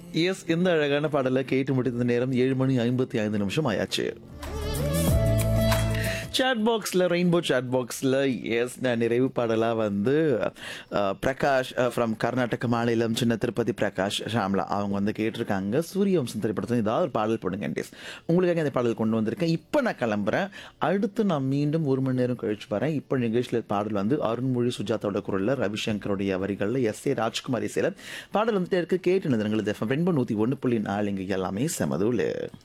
S இந்த அழகான பாடலை கேட்டு முடித்த நேரம் ஏழு மணி ஐம்பத்தி ஐந்து நிமிஷம் ஆயாச்சு சாட் பாக்ஸில் ரெயின்போ சாட் பாக்ஸில் எஸ் நான் நிறைவு பாடலாக வந்து அஹ், பிரகாஷ் ஃப்ரம் கர்நாடக மாநிலம் சின்ன திருப்பதி பிரகாஷ் ஷாம்லா அவங்க வந்து கேட்டிருக்காங்க சூரிய வம்சம் திரைப்படத்தில் ஏதாவது ஒரு பாடல் போடுங்க டேஸ் உங்களுக்காக இந்த பாடல் கொண்டு வந்திருக்கேன் இப்போ நான் கிளம்புறேன் அடுத்து நான் மீண்டும் ஒரு மணி நேரம் கழிச்சு வரேன் இப்போ நிகழ்ச்சியில் பாடல் வந்து அருண்மொழி சுஜாதாவோட குரலில் ரவிசங்கருடைய வரிகளில் எஸ் ஏ ராஜ்குமார் இசையில் பாடல் வந்துட்டே இருக்கு கேட்டு நிறுவனங்கள் ரெண்டு நூற்றி ஒன்று புள்ளி நாலு இங்கே எல்லாமே செமதுல